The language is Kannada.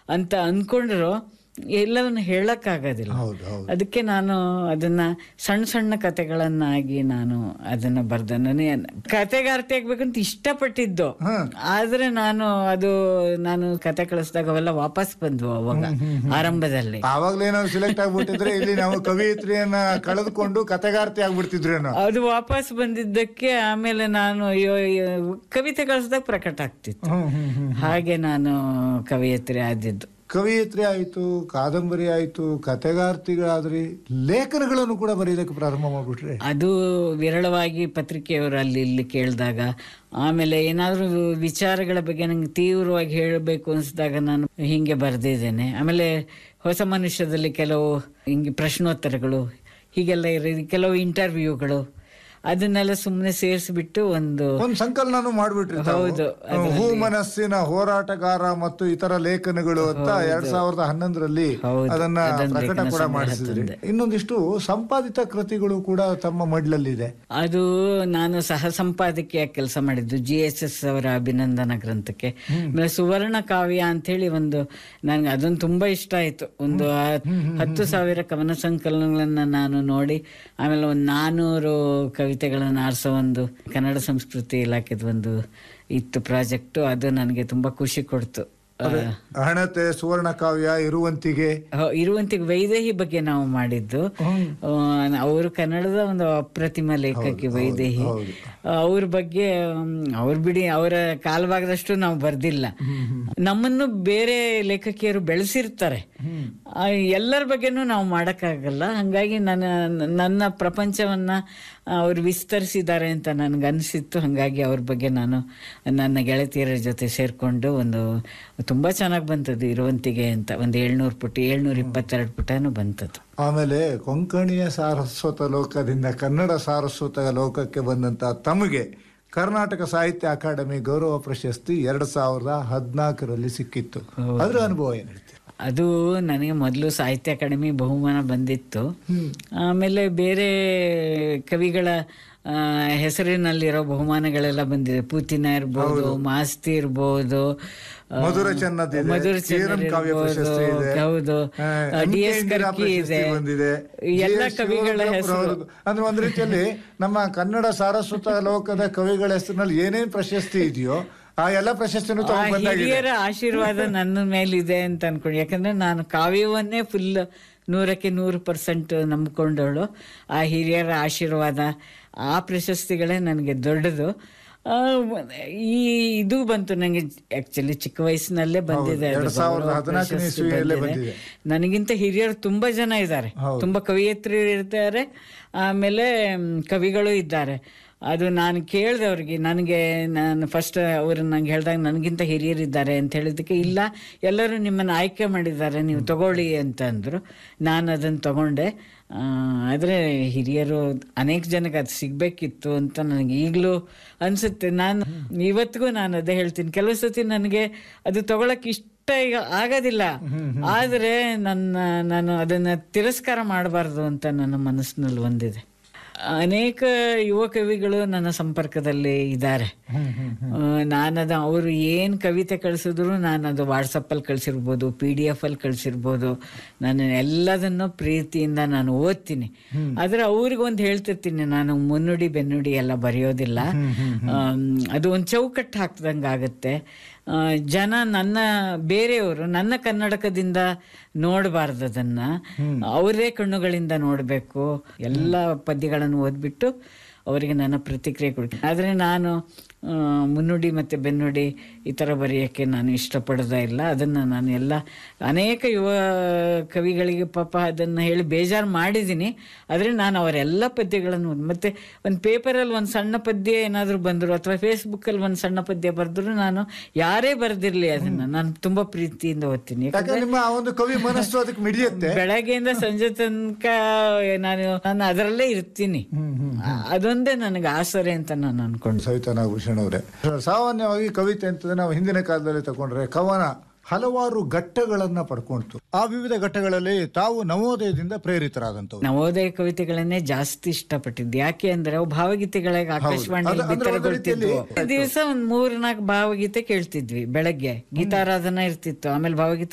ಅಂತ ಅಂದ್ಕೊಂಡ್ರು ಎಲ್ಲವನ್ನು ಹೇಳಕ್ಕಾಗೋದಿಲ್ಲ ಹೌದು ಹೌದು ಅದಕ್ಕೆ ನಾನು ಅದನ್ನ ಸಣ್ಣ ಸಣ್ಣ ಕತೆಗಳನ್ನಾಗಿ ನಾನು ಅದನ್ನ ಬರ್ದೆ ನನಗೆ ಕತೆಗಾರ್ತಿ ಆಗ್ಬೇಕಂತ ಇಷ್ಟಪಟ್ಟಿದ್ದು ಹ್ಮ್. ಆದ್ರೆ ನಾನು ಅದು ನಾನು ಕತೆ ಕಳಿಸಿದಾಗ ಅವೆಲ್ಲ ವಾಪಸ್ ಬಂದ್ವು ಅವಾಗ ಆರಂಭದಲ್ಲಿ ಆವಾಗ್ಲೇ ನಾವು ಸಿಲೆಕ್ಟ್ ಆಗ್ಬಿಟ್ಟಿದ್ರೆ ಇಲ್ಲಿ ನಾವು ಕವಿಯತ್ರಿಯನ್ನ ಕಳೆದುಕೊಂಡು ಕತೆಗಾರ್ತಿ ಆಗ್ಬಿಡ್ತಿದ್ರೇನೋ ಅದು ವಾಪಸ್ ಬಂದಿದ್ದಕ್ಕೆ ಆಮೇಲೆ ನಾನು ಅಯ್ಯೋ ಅಯ್ಯೋ, ಕವಿತೆ ಕಳಿಸಿದಾಗ ಪ್ರಕಟ ಆಗ್ತಿತ್ತು ಹ್ಮ್ ಹ್ಮ್ ಹ್ಮ್ ಹಾಗೆ ನಾನು ಕವಿಯತ್ರಿ ಆದಿದ್ದು ಕವಿಯತ್ರಿ ಆಯ್ತು ಕಾದಂಬರಿ ಆಯ್ತು ಕತೆಗಾರ್ತಿಗಳಾದ್ರಿ ಲೇಖನಗಳನ್ನು ಕೂಡ ಬರೆಯೋದಕ್ಕೆ ಪ್ರಾರಂಭ ಮಾಡ್ಬಿಟ್ರೆ ಅದು ವಿರಳವಾಗಿ ಪತ್ರಿಕೆಯವರು ಅಲ್ಲಿ ಇಲ್ಲಿ ಕೇಳಿದಾಗ ಆಮೇಲೆ ಏನಾದರೂ ವಿಚಾರಗಳ ಬಗ್ಗೆ ನಂಗೆ ತೀವ್ರವಾಗಿ ಹೇಳಬೇಕು ಅನಿಸಿದಾಗ ನಾನು ಹೀಗೆ ಬರೆದಿದ್ದೇನೆ ಆಮೇಲೆ ಹೊಸ ಮನುಷ್ಯದಲ್ಲಿ ಕೆಲವು ಹಿಂಗೆ ಪ್ರಶ್ನೋತ್ತರಗಳು ಹೀಗೆಲ್ಲ ಇರೋ ಕೆಲವು ಇಂಟರ್ವ್ಯೂಗಳು ಅದನ್ನೆಲ್ಲ ಸುಮ್ಮನೆ ಸೇರಿಸ್ಬಿಟ್ಟು ಒಂದು ಒಂದ್ ಸಂಕಲನ ಮಾಡ್ಬಿಟ್ರಿ ತಾವು. ಹೌದು, ಹೂ ಮನಸ್ಸಿನ ಹೋರಾಟಗಾರ ಮತ್ತು ಇತರ ಲೇಖನಗಳು ಅಂತ ಎರಡ್ ಸಾವಿರದ ಹನ್ನೊಂದರಲ್ಲಿ ಹೌದು, ಅದನ್ನ ಅದನ್ನ ಪ್ರಕಟ ಲೇಖನ ಕೂಡ ಸಂಗ್ರಹ ಮಾಡಿಸಿದ್ರಿ ತಂದೆ. ಇನ್ನೊಂದಿಷ್ಟು ಸಂಪಾದಿತ ಕೃತಿಗಳು ಕೂಡ ತಮ್ಮ ಮಡ್ಲಲ್ಲಿದೆ ಅದು ನಾನು ಸಹ ಸಂಪಾದಕಿಯಾಗಿ ಕೆಲಸ ಮಾಡಿದ್ದು ಜಿ ಎಸ್ ಎಸ್ ಅವರ ಅಭಿನಂದನಾ ಗ್ರಂಥಕ್ಕೆ ಆಮೇಲೆ ಸುವರ್ಣ ಕಾವ್ಯ ಅಂತೇಳಿ ಒಂದು ನನಗೆ ಅದೊಂದು ತುಂಬಾ ಇಷ್ಟ ಆಯ್ತು ಒಂದು ಹತ್- ಹತ್ತು ಸಾವಿರ ಕವನ ಸಂಕಲನಗಳನ್ನ ನಾನು ನೋಡಿ ಆಮೇಲೆ ಒಂದು ನಾನೂರು ಕವಿತೆಗಳನ್ನು ಆರಿಸೋ ಒಂದು ಕನ್ನಡ ಸಂಸ್ಕೃತಿ ಇಲಾಖೆದ ಒಂದು ಇತ್ತು ಪ್ರಾಜೆಕ್ಟು ಅದು ನನಗೆ ತುಂಬಾ ಖುಷಿ ಕೊಡ್ತು ಆ, ಹಣತೆ ಸುವರ್ಣ ಕಾವ್ಯ ಇರುವಂತಿಗೆ ಹ- ಇರುವಂತಿಗೆ ವೈದೇಹಿ ಬಗ್ಗೆ ನಾವು ಮಾಡಿದ್ದು ಅವರು ಕನ್ನಡದ ಒಂದು ಅಪ್ರತಿಮ ಲೇಖಕಿ ವೈದೇಹಿ ಹೌದು. ಅವ್ರ ಬಗ್ಗೆ ಅವ್ರ ಬಿಡಿ ಅವರ ಕಾಲಭಾಗದಷ್ಟು ನಾವು ಬರ್ದಿಲ್ಲ ನಮ್ಮನ್ನು ಬೇರೆ ಲೇಖಕಿಯರು ಬೆಳೆಸಿರ್ತಾರೆ ಆ, ಎಲ್ಲರ ಬಗ್ಗೆನೂ ನಾವು ಮಾಡೋಕ್ಕಾಗಲ್ಲ ಹಂಗಾಗಿ ನನ್ನ ನನ್ನ ಪ್ರಪಂಚವನ್ನ ಅವ್ರು ವಿಸ್ತರಿಸಿದ್ದಾರೆ ಅಂತ ನನಗೆ ಅನಿಸಿತ್ತು ಹಾಗಾಗಿ ಅವ್ರ ಬಗ್ಗೆ ನಾನು ನನ್ನ ಗೆಳತಿಯರ ಜೊತೆ ಸೇರಿಕೊಂಡು ಒಂದು ತುಂಬ ಚೆನ್ನಾಗಿ ಬಂತದ್ದು ಇರುವಂತಿಗೆ ಅಂತ ಒಂದು ಏಳ್ನೂರು ಪುಟ ಏಳ್ನೂರ ಇಪ್ಪತ್ತೆರಡು ಪುಟನೂ ಬಂತದ್ದು ಆಮೇಲೆ ಕೊಂಕಣಿಯ ಸಾರಸ್ವತ ಲೋಕದಿಂದ ಕನ್ನಡ ಸಾರಸ್ವತ ಲೋಕಕ್ಕೆ ಬಂದಂತ ತಮಗೆ ಕರ್ನಾಟಕ ಸಾಹಿತ್ಯ ಅಕಾಡೆಮಿ ಗೌರವ ಪ್ರಶಸ್ತಿ ಎರಡ್ ಸಾವಿರದ ಹದಿನಾಲ್ಕರಲ್ಲಿ ಸಿಕ್ಕಿತ್ತು ಅದ್ರ ಅನುಭವ ಏನ್ ಹೇಳ್ತೀರಿ ಅದು ನನಗೆ ಮೊದಲು ಸಾಹಿತ್ಯ ಅಕಾಡೆಮಿ ಬಹುಮಾನ ಬಂದಿತ್ತು ಆಮೇಲೆ ಬೇರೆ ಕವಿಗಳ ಆ, ಹೆಸರಿನಲ್ಲಿರೋ ಬಹುಮಾನಗಳೆಲ್ಲ ಬಂದಿದೆ ಪೂತಿನ ಇರ್ಬೋದು ಮಾಸ್ತಿ ಇರ್ಬೋದು ಆ, ಮಧುರ ಚೆನ್ನದಿದೆ, ಮಧುರ ಚೀರಂ ಚೆನ್ನರ್ ಕಾವ್ಯ ಇರ್ಬೋದು, ಪ್ರಶಸ್ತಿ ಇದೆ. ಹೌದು ಆ, D M K S Indira Karki ಪ್ರಶಸ್ತಿ ಇದೆ ಬಂದಿದೆ ಎಲ್ಲ ಜಿ ಎಸ್ ಕವಿಗಳ ಶಿವರುದ್ರಪ್ಪ ಹೆಸರು ರವರದ್ದು. ಅಂದ್ರೆ ಒಂದ್ ರೀತಿಯಲ್ಲಿ ನಮ್ಮ ಕನ್ನಡ ಸಾರಸ್ವತ ಲೋಕದ ಕವಿಗಳ ಹೆಸರಿನಲ್ಲಿ ಏನೇನ್ ಪ್ರಶಸ್ತಿ ಇದೆಯೋ ಆ ಎಲ್ಲ ಪ್ರಶಸ್ತಿನೂ ಆ ತಗೊಂಡ್ ಬಂದಾಗಿದೆ ಹಿರಿಯರ ಆಶೀರ್ವಾದ ನನ್ನ ಮೇಲಿದೆ ಅಂತ ಅನ್ಕೊಂಡು ಯಾಕಂದ್ರೆ ನಾನು ಕಾವ್ಯವನ್ನೇ ಫುಲ್ ನೂರಕ್ಕೆ ನೂರು ಪರ್ಸೆಂಟ್ ನಂಬ್ಕೊಂಡವಳು ಆ ಹಿರಿಯರ ಆಶೀರ್ವಾದ ಆ ಪ್ರಶಸ್ತಿಗಳೇ ನನಗೆ ದೊಡ್ಡದು ಆ, ಈ ಇದು ಬಂತು ನನಗೆ ಆಕ್ಚುಲಿ ಚಿಕ್ಕ ವಯಸ್ಸಿನಲ್ಲೇ ಬಂದಿದೆ ಅದು ಎರಡ್ ಸಾವಿರದ ಗೌರವ ಹದಿನಾಲ್ಕನೇ ಪ್ರಶಸ್ತಿ ಇಸ್ವಿಯಲ್ಲೇ ಬಂದಿದೆ. ಬಂದಿದೆ. ನನಗಿಂತ ಹಿರಿಯರು ತುಂಬಾ ಜನ ಇದ್ದಾರೆ ಹೌದು. ತುಂಬಾ ಕವಿಯತ್ರಿ ಇರ್ತಾರೆ ಆಮೇಲೆ ಮ್, ಕವಿಗಳು ಇದ್ದಾರೆ ಅದು ನಾನು ಕೇಳಿದೆ ಅವ್ರಿಗೆ ನನಗೆ ನಾನು ಫಸ್ಟ್ ಅವರು ನಂಗೆ ಹೇಳಿದಾಗ ನನಗಿಂತ ಹಿರಿಯರಿದ್ದಾರೆ ಅಂತ ಹೇಳಿದ್ದಕ್ಕೆ ಇಲ್ಲ ಎಲ್ಲರೂ ನಿಮ್ಮನ್ನು ಆಯ್ಕೆ ಮಾಡಿದ್ದಾರೆ ನೀವು ತಗೊಳ್ಳಿ ಅಂತ ಅಂದರು ನಾನು ಅದನ್ನು ತಗೊಂಡೆ ಆದರೆ ಹಿರಿಯರು ಅನೇಕ ಜನಕ್ಕೆ ಅದು ಸಿಗಬೇಕಿತ್ತು ಅಂತ ನನಗೆ ಈಗಲೂ ಅನಿಸುತ್ತೆ ನಾನು ಇವತ್ತಿಗೂ ನಾನು ಅದೇ ಹೇಳ್ತೀನಿ ಕೆಲವು ಸತಿ ನನಗೆ ಅದು ತಗೊಳಕ್ಕೆ ಇಷ್ಟ ಈಗ ಆಗೋದಿಲ್ಲ ಆದರೆ ನನ್ನ ನಾನು ಅದನ್ನು ತಿರಸ್ಕಾರ ಮಾಡಬಾರ್ದು ಅಂತ ನನ್ನ ಮನಸ್ಸಿನಲ್ಲಿ ಒಂದಿದೆ ಅನೇಕ ಯುವ ಕವಿಗಳು ನನ್ನ ಸಂಪರ್ಕದಲ್ಲಿ ಇದ್ದಾರೆ ನಾನದ ಅವರು ಏನು ಕವಿತೆ ಕಳಿಸಿದ್ರು ನಾನು ಅದು ವಾಟ್ಸಪ್ಪಲ್ಲಿ ಕಳಿಸಿರ್ಬೋದು ಪಿ ಡಿ ಎಫ್ ಅಲ್ಲಿ ಕಳಿಸಿರ್ಬೋದು ನಾನು ಎಲ್ಲದನ್ನು ಪ್ರೀತಿಯಿಂದ ನಾನು ಓದ್ತೀನಿ ಆದರೆ ಅವ್ರಿಗೊಂದು ಹೇಳ್ತಿರ್ತೀನಿ ನಾನು ಮುನ್ನುಡಿ ಬೆನ್ನುಡಿ ಎಲ್ಲ ಬರೆಯೋದಿಲ್ಲ ಆಮ್, ಅದು ಒಂದು ಚೌಕಟ್ಟು ಹಾಕ್ದಂಗೆ ಆಗುತ್ತೆ ಆ, ಜನ ನನ್ನ ಬೇರೆಯವರು ನನ್ನ ಕನ್ನಡಕದಿಂದ ನೋಡಬಾರ್ದು ಅದನ್ನ ಅವರೇ ಕಣ್ಣುಗಳಿಂದ ನೋಡಬೇಕು ಎಲ್ಲ ಪದ್ಯಗಳನ್ನು ಓದ್ಬಿಟ್ಟು ಅವರಿಗೆ ನನ್ನ ಪ್ರತಿಕ್ರಿಯೆ ಕೊಡ್ತೀನಿ ಆದರೆ ನಾನು ಆ, ಮುನ್ನುಡಿ ಮತ್ತು ಬೆನ್ನುಡಿ ಈ ಥರ ಬರೆಯೋಕ್ಕೆ ನಾನು ಇಷ್ಟಪಡೋದೇ ಇಲ್ಲ ಅದನ್ನು ನಾನು ಎಲ್ಲ ಅನೇಕ ಯುವ ಕವಿಗಳಿಗೆ ಪಾಪ ಅದನ್ನು ಹೇಳಿ ಬೇಜಾರು ಮಾಡಿದ್ದೀನಿ ಆದರೆ ನಾನು ಅವರೆಲ್ಲ ಪದ್ಯಗಳನ್ನು ಓದ್- ಮತ್ತೆ ಒಂದು ಪೇಪರಲ್ಲಿ ಒಂದು ಸಣ್ಣ ಪದ್ಯ ಏನಾದರೂ ಬಂದರು ಅಥವಾ ಫೇಸ್ಬುಕ್ಕಲ್ಲಿ ಒಂದು ಸಣ್ಣ ಪದ್ಯ ಬರೆದ್ರು ನಾನು ಯಾರೇ ಬರೆದಿರಲಿ ಅದನ್ನು ನಾನು ತುಂಬ ಪ್ರೀತಿಯಿಂದ ಓದ್ತೀನಿ ಯಾಕಂದ್ರೆ ಯಾಕಂದ್ರೆ ನಿಮ್ಮ ಆ ಒಂದು ಕವಿ ಮನಸ್ಸು ಅದಕ್ಕೆ ಮಿಡಿಯುತ್ತೆ ಬೆಳಗ್ಗೆಯಿಂದ ಸಂಜೆ ತನಕ ನಾನು ನಾನು ಅದರಲ್ಲೇ ಇರ್ತೀನಿ ಆ- ಅದೊಂದೇ ನನಗೆ ಆಸರೆ ಅಂತ ನಾನು ಅನ್ಕೊಂಡು ಸವಿತಾ ನಾಗಭೂಷಣ್ ಅವರೇ ಸಾಮಾನ್ಯವಾಗಿ ಕವಿತೆ ಅಂತಂದ್ರೆ ನಾವು ಹಿಂದಿನ ಕಾಲದಲ್ಲಿ ತಗೊಂಡ್ರೆ ಕವನ ಹಲವಾರು ಘಟ್ಟಗಳನ್ನ ಪಡ್ಕೊಂತು ಆ ವಿವಿಧ ಘಟ್ಟಗಳಲ್ಲಿ ತಾವು ನವೋದಯದಿಂದ ಪ್ರೇರಿತರಾದಂತವ್ರು ನವೋದಯ ಕವಿತೆಗಳನ್ನೇ ಜಾಸ್ತಿ ಇಷ್ಟಪಟ್ಟಿದ್ದು ಯಾಕೆ ಅಂದ್ರೆ ಅವು ಭಾವಗೀತೆಗಳಿಗೆ ಆಕಾಶವಾಣಿ ಅದು- ಅಂದ್ರೆ ಒಂದು ಬಿತ್ತರಗೊಳ್ತಿದ್ವು ದಿವಸ ಒಂದ್ ಮೂರ್ ನಾಲ್ಕು ಭಾವಗೀತೆ ಕೇಳ್ತಿದ್ವಿ ಬೆಳಗ್ಗೆ ಗೀತಾರಾಧನ ಇರ್ತಿತ್ತು ಆಮೇಲೆ ಭಾವಗೀತೆ